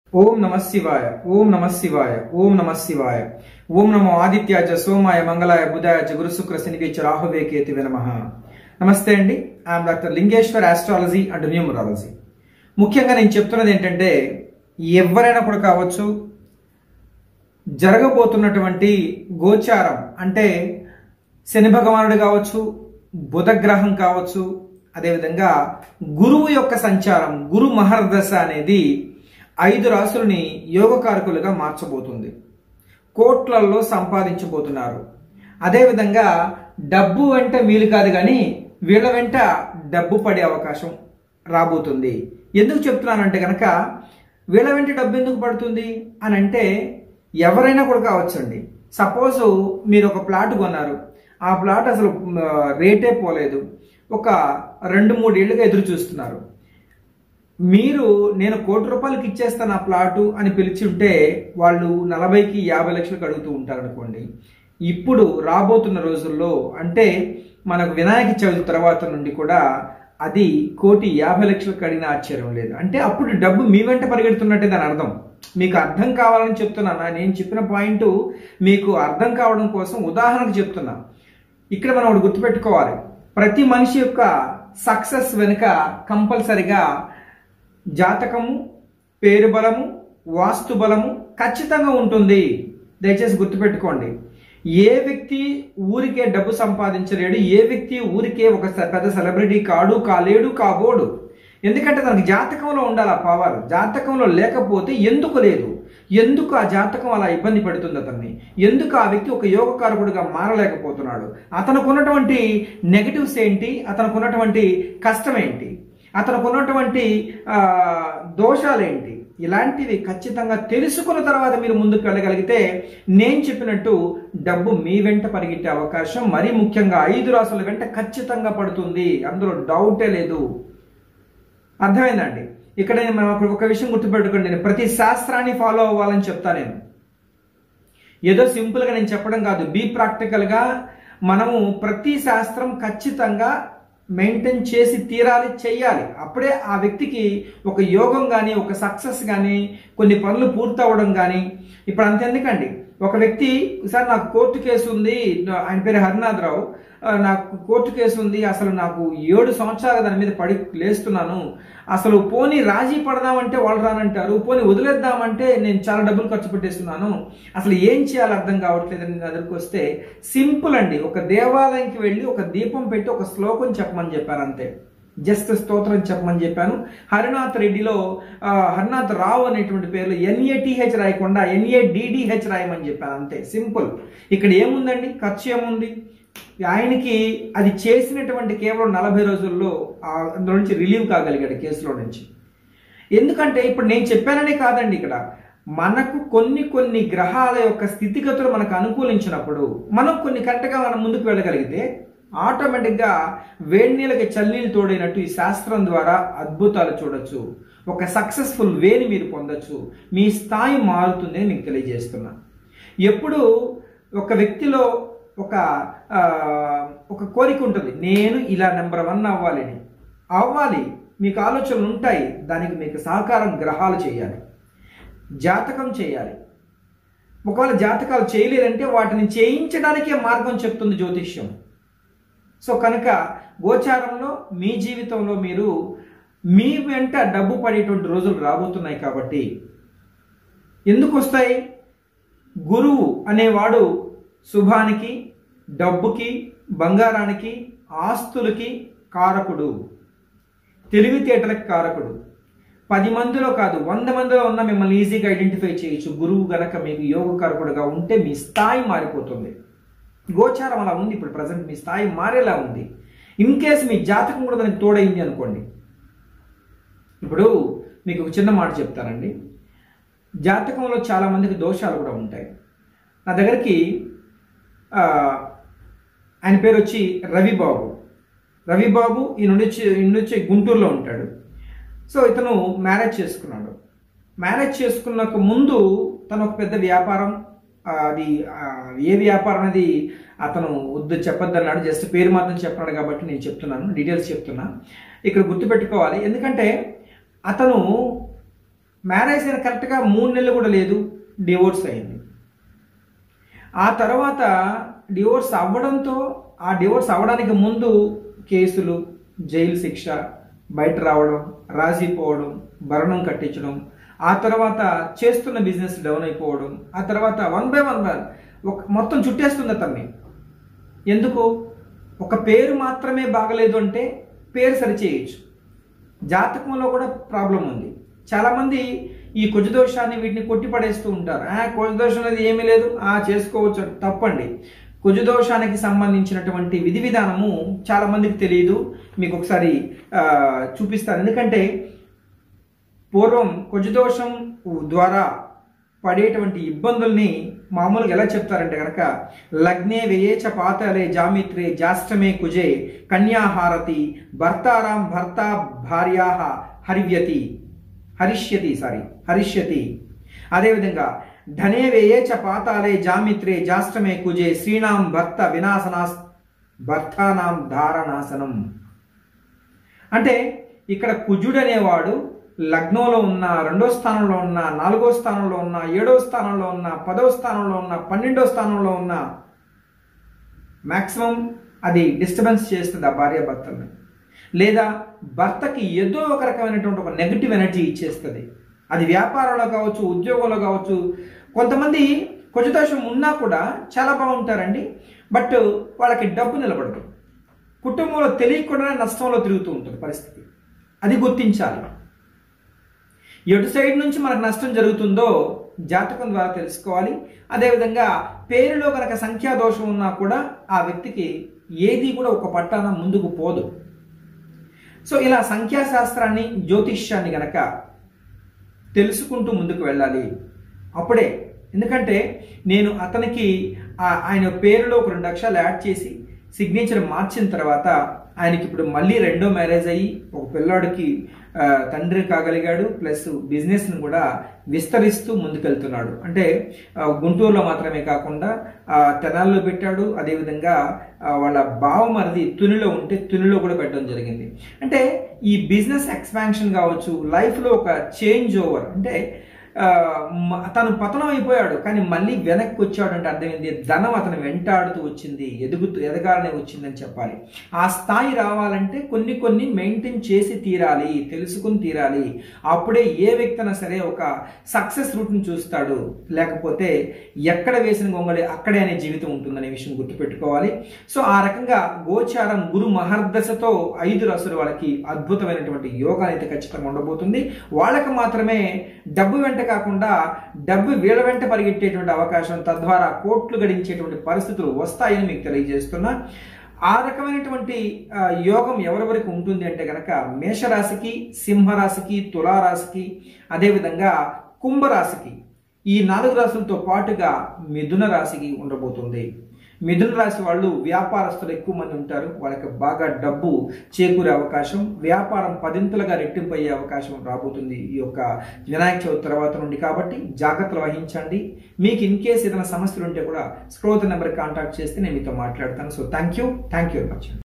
ఓం నమ శివాయ ఓం నమ శివాయ ఓం నమ శివాయ ఓం నమో ఆదిత్యాచ సోమాయ మంగళాయ బుధాయ చ గురు శుక్ర శనివేచ రాహువే కేతువే నమ నమస్తే అండి I'm doctor Lingeshwar astrology and numerology ముఖ్యంగా నేను చెప్తున్నది ఏంటంటే ఎవరైనా కూడా కావచ్చు జరగబోతున్నటువంటి గోచారం అంటే శని భగవానుడు కావచ్చు బుధగ్రహం కావచ్చు అదేవిధంగా గురువు యొక్క సంచారం గురు మహర్దశ అనేది ఐదు రాసులని యోగకారకులుగా మార్చబోతుంది కోట్లల్లో సంపాదించబోతున్నారు అదేవిధంగా డబ్బు వెంట వీలు కాదు కానీ వీళ్ళ వెంట డబ్బు పడే అవకాశం రాబోతుంది ఎందుకు చెప్తున్నానంటే కనుక వీళ్ళ వెంట డబ్బు ఎందుకు పడుతుంది అని అంటే ఎవరైనా కూడా కావచ్చండి సపోజ్ మీరు ఒక ప్లాట్ కొన్నారు ఆ ప్లాట్ అసలు మ, రేటే పోలేదు ఒక రెండు మూడు ఏళ్ళుగా ఎదురు చూస్తున్నారు మీరు నేను కోటి రూపాయలకి ఇచ్చేస్తాను ఆ ప్లాటు అని పిలిచి ఉంటే వాళ్ళు నలభైకి యాభై లక్షలకు అడుగుతూ ఉంటారు అనుకోండి ఇప్పుడు రాబోతున్న రోజుల్లో అంటే మనకు వినాయక చవితి తర్వాత నుండి కూడా అది కోటి యాభై లక్షలకు అడిగిన ఆశ్చర్యం లేదు అంటే అప్పుడు డబ్బు మీ వెంట పరిగెడుతున్నట్టే దాని అర్థం మీకు అర్థం కావాలని చెప్తున్నాను నేను చెప్పిన పాయింట్ మీకు అర్థం కావడం కోసం ఉదాహరణకు చెప్తున్నా ఇక్కడ మనం ఒకటి గుర్తుపెట్టుకోవాలి ప్రతి మనిషి యొక్క సక్సెస్ వెనుక కంపల్సరిగా జాతకము పేరు బలము వాస్తు బలము ఖచ్చితంగా ఉంటుంది దయచేసి గుర్తుపెట్టుకోండి ఏ వ్యక్తి ఊరికే డబ్బు సంపాదించలేడు ఏ వ్యక్తి ఊరికే ఒక స- పెద్ద సెలబ్రిటీ కాడు కాలేడు కాబోడు ఎందుకంటే తనకి జాతకంలో ఉండాలి ఆ పవర్ జాతకంలో లేకపోతే ఎందుకు లేదు ఎందుకు ఆ జాతకం అలా ఇబ్బంది పెడుతుంది అతన్ని ఎందుకు ఆ వ్యక్తి ఒక యోగకారకుడిగా మారలేకపోతున్నాడు అతనుకున్నటువంటి నెగటివ్స్ ఏంటి అతనుకున్నటువంటి కష్టం ఏంటి అతనుకున్నటువంటి ఆ, దోషాలేంటి ఇలాంటివి ఖచ్చితంగా తెలుసుకున్న తర్వాత మీరు ముందుకు వెళ్ళగలిగితే నేను చెప్పినట్టు డబ్బు మీ వెంట పరిగెట్టే అవకాశం మరీ ముఖ్యంగా ఐదు రాసుల వెంట ఖచ్చితంగా పడుతుంది అందులో డౌటే లేదు అర్థమైందండి ఇక్కడ నేను మనం ఒక- ఒక విషయం గుర్తుపెట్టుకోండి నేను ప్రతి శాస్త్రాన్ని ఫాలో అవ్వాలని చెప్తా నేను ఏదో సింపుల్గా నేను చెప్పడం కాదు బీ ప్రాక్టికల్గా మనము ప్రతి శాస్త్రం ఖచ్చితంగా మెయింటైన్ చేసి తీరాలి చెయ్యాలి అప్పుడే ఆ వ్యక్తికి ఒక యోగం కానీ ఒక సక్సెస్ కానీ కొన్ని పనులు పూర్తవడం కానీ ఇప్పుడు అంతెందుకండి ఒక వ్యక్తి సార్ నాకు కోర్టు కేసు ఉంది ఆయన పేరు హరినాథ్ రావు ఆ, నాకు కోర్టు కేసు ఉంది అసలు నాకు ఏడు సంవత్సరాలు దాని మీద పడి లేస్తున్నాను అసలు పోనీ రాజీ పడదామంటే వాళ్ళు రానంటారు పోనీ వదిలేద్దామంటే నేను చాలా డబ్బులు ఖర్చు పెట్టేస్తున్నాను అసలు ఏం చేయాలో అర్థం కావట్లేదని నా దగ్గరికి వస్తే సింపుల్ అండి ఒక దేవాలయంకి వెళ్ళి ఒక దీపం పెట్టి ఒక శ్లోకం చెప్పమని చెప్పాను అంతే జస్ట్ స్తోత్రం చెప్పమని చెప్పాను హరినాథ్ రెడ్డిలో ఆ, హరినాథ్ రావు అనేటువంటి పేర్లు ఎన్ఏటిహెచ్ రాయకుండా ఎన్ఏడిడిహెచ్ రాయమని చెప్పాను అంతే సింపుల్ ఇక్కడ ఏముందండి ఖర్చు ఏముంది ఆయనకి అది చేసినటువంటి కేవలం నలభై రోజుల్లో ఆ అందులో నుంచి రిలీవ్ కాగలిగాడు కేసులో నుంచి ఎందుకంటే ఇప్పుడు నేను చెప్పాననే కాదండి ఇక్కడ మనకు కొన్ని కొన్ని గ్రహాల యొక్క స్థితిగతులు మనకు అనుకూలించినప్పుడు మనం కొన్ని కరెక్ట్గా మనం ముందుకు వెళ్ళగలిగితే ఆటోమేటిక్గా వేడి నీళ్ళకి చల్లనీళ్ళు తోడైనట్టు ఈ శాస్త్రం ద్వారా అద్భుతాలు చూడొచ్చు ఒక సక్సెస్ఫుల్ వేని మీరు పొందొచ్చు మీ స్థాయి మారుతుంది అని మీకు తెలియజేస్తున్నా ఎప్పుడు ఒక వ్యక్తిలో ఒక ఆ, ఒక కోరిక ఉంటుంది నేను ఇలా నెంబర్ వన్ అవ్వాలి అని అవ్వాలి మీకు ఆలోచనలు ఉంటాయి దానికి మీకు సహకారం గ్రహాలు చేయాలి జాతకం చేయాలి ఒకవేళ జాతకాలు చేయలేదంటే వాటిని చేయించడానికే మార్గం చెప్తుంది జ్యోతిష్యం సో కనుక గోచారంలో మీ జీవితంలో మీరు మీ వెంట డబ్బు పడేటువంటి రోజులు రాబోతున్నాయి కాబట్టి ఎందుకు వస్తాయి గురువు అనేవాడు శుభానికి డబ్బుకి బంగారానికి ఆస్తులకి కారకుడు తెలివితేటలకు కారకుడు పది మందిలో కాదు వంద మందిలో ఉన్న మిమ్మల్ని ఈజీగా ఐడెంటిఫై చేయొచ్చు గురువు గనక మీకు యోగకారకుడుగా ఉంటే మీ స్థాయి మారిపోతుంది గోచారం అలా ఉంది ఇప్పుడు ప్రజెంట్ మీ స్థాయి మారేలా ఉంది ఇన్ కేస్ మీ జాతకం కూడా దానికి తోడైంది అనుకోండి ఇప్పుడు మీకు ఒక చిన్న మాట చెప్తానండి జాతకంలో చాలా మందికి దోషాలు కూడా ఉంటాయి నా దగ్గరికి ఆ, ఆయన పేరు వచ్చి రవిబాబు రవిబాబు ఈ నుండి వచ్చి ఈ నుండి వచ్చి గుంటూరులో ఉంటాడు సో ఇతను మ్యారేజ్ చేసుకున్నాడు మ్యారేజ్ చేసుకున్నాక ముందు తను ఒక పెద్ద వ్యాపారం ఆ, అది ఆ, ఏ వ్యాపారం అనేది అతను వద్దు చెప్పొద్దన్నాడు జస్ట్ పేరు మాత్రం చెప్పన్నాడు కాబట్టి నేను చెప్తున్నాను డీటెయిల్స్ చెప్తున్నా ఇక్కడ గుర్తుపెట్టుకోవాలి ఎందుకంటే అతను మ్యారేజ్ అయిన కరెక్ట్గా మూడు నెలలు కూడా లేదు డివోర్స్ అయింది ఆ తర్వాత డివోర్స్ అవ్వడంతో ఆ డివోర్స్ అవ్వడానికి ముందు కేసులు జైలు శిక్ష బయట రావడం రాజీపోవడం భరణం కట్టించడం ఆ తర్వాత చేస్తున్న బిజినెస్ డౌన్ అయిపోవడం ఆ తర్వాత వన్ బై వన్ బై ఒక మొత్తం చుట్టేస్తుంది అతన్ని ఎందుకు ఒక పేరు మాత్రమే బాగలేదు అంటే పేరు సరిచేయచ్చు జాతకంలో కూడా ప్రాబ్లం ఉంది చాలామంది ఈ కుజదోషాన్ని వీటిని కొట్టి పడేస్తూ ఉంటారు ఆ కుజదోషం అనేది ఏమీ లేదు ఆ చేసుకోవచ్చు అని. తప్పండి కుజదోషానికి సంబంధించినటువంటి విధి విధానము చాలా మందికి తెలియదు మీకు ఒకసారి ఆ, చూపిస్తాను ఎందుకంటే పూర్వం కుజదోషం ద్వారా పడేటువంటి ఇబ్బందుల్ని మామూలుగా ఎలా చెప్తారంటే కనుక లగ్నే వ్యయేచ పాతలే జామిత్రే జాష్టమే కుజే కన్యాహారతి భర్తారాం భర్త భార్యా హరివ్యతి హరిష్యతి సారీ హరిష్యతి అదేవిధంగా ధనే వ్యయేచ పాతాలే జామిత్రే జాష్టమే కుజే శ్రీనాం భర్త వినాశనాస్ భర్తానాం ధారణాసనం అంటే ఇక్కడ కుజుడు అనేవాడు లగ్నంలో ఉన్న రెండో స్థానంలో ఉన్న నాలుగో స్థానంలో ఉన్న ఏడో స్థానంలో ఉన్న పదవ స్థానంలో ఉన్న పన్నెండో స్థానంలో ఉన్న మ్యాక్సిమం అది డిస్టర్బెన్స్ చేస్తుంది ఆ భార్య భర్తల్ని లేదా భర్తకి ఏదో ఒక రకమైనటువంటి ఒక నెగటివ్ ఎనర్జీ ఇచ్చేస్తుంది అది వ్యాపారంలో కావచ్చు ఉద్యోగంలో కావచ్చు కొంతమంది కొంచెం ఉన్నా కూడా చాలా బాగుంటారండి బట్ వాళ్ళకి డబ్బు నిలబడదు కుటుంబంలో తెలియకుండానే నష్టంలో తిరుగుతూ ఉంటుంది పరిస్థితి అది గుర్తించాలి ఎటు సైడ్ నుంచి మనకు నష్టం జరుగుతుందో జాతకం ద్వారా తెలుసుకోవాలి అదేవిధంగా పేరులో కనుక సంఖ్యాదోషం ఉన్నా కూడా ఆ వ్యక్తికి ఏది కూడా ఒక పట్టాన ముందుకు పోదు సో ఇలా సంఖ్యాశాస్త్రాన్ని జ్యోతిష్యాన్ని గనక తెలుసుకుంటూ ముందుకు వెళ్ళాలి అప్పుడే ఎందుకంటే నేను అతనికి ఆ- ఆయన పేరులో ఒక రెండు అక్షరాలు యాడ్ చేసి సిగ్నేచర్ మార్చిన తర్వాత ఆయనకి ఇప్పుడు మళ్ళీ రెండో మ్యారేజ్ అయ్యి ఒక పిల్లాడికి ఆ, తండ్రి కాగలిగాడు ప్లస్ బిజినెస్ని కూడా విస్తరిస్తూ ముందుకెళ్తున్నాడు అంటే ఆ, గుంటూరులో మాత్రమే కాకుండా ఆ, తెనాల్లో పెట్టాడు అదేవిధంగా ఆ, వాళ్ళ బావమరిది తునిలో ఉంటే తునిలో కూడా పెట్టడం జరిగింది అంటే ఈ బిజినెస్ ఎక్స్పాన్షన్ కావచ్చు లైఫ్లో ఒక చేంజ్ ఓవర్ అంటే ఆ, మ- తను పతనం అయిపోయాడు కానీ మళ్ళీ వెనక్కి వచ్చాడు అంటే అర్థమైంది ధనం అతను వెంటాడుతూ వచ్చింది ఎదుగుతూ ఎదగాలనే వచ్చిందని చెప్పాలి ఆ స్థాయి రావాలంటే కొన్ని కొన్ని మెయింటైన్ చేసి తీరాలి తెలుసుకుని తీరాలి అప్పుడే ఏ వ్యక్తి అయినా సరే ఒక సక్సెస్ రూట్ని చూస్తాడు లేకపోతే ఎక్కడ వేసిన గొంగళి అక్కడే అనే జీవితం ఉంటుందనే విషయం గుర్తుపెట్టుకోవాలి సో ఆ రకంగా గోచారం గురు మహర్దశతో ఐదు రాసులు వాళ్ళకి అద్భుతమైనటువంటి యోగాలు అయితే ఖచ్చితంగా ఉండబోతుంది వాళ్ళకి మాత్రమే డబ్బు వెంట కాకుండా డబ్బు వీళ్ళ వెంట పరిగెట్టేటువంటి అవకాశం తద్వారా కోట్లు గడించేటువంటి పరిస్థితులు వస్తాయని మీకు తెలియజేస్తున్నా ఆ రకమైనటువంటి ఆ, యోగం ఎవరెవరికి ఉంటుంది అంటే కనుక మేషరాశికి సింహరాశికి తులారాశికి అదేవిధంగా కుంభరాశికి ఈ నాలుగు రాశులతో పాటుగా మిథున రాశికి ఉండబోతుంది మిథున రాశి వాళ్ళు వ్యాపారస్తులు ఎక్కువ మంది ఉంటారు వాళ్ళకి బాగా డబ్బు చేకూరే అవకాశం వ్యాపారం పదింతలుగా రెట్టింపు అయ్యే అవకాశం రాబోతుంది ఈ యొక్క వినాయక చవితి తర్వాత నుండి కాబట్టి జాగ్రత్తలు వహించండి మీకు ఇన్ కేస్ ఏదైనా సమస్యలు ఉంటే కూడా స్క్రోత్ నెంబర్ కాంటాక్ట్ చేస్తే నేను మీతో మాట్లాడతాను so thank you thank you very much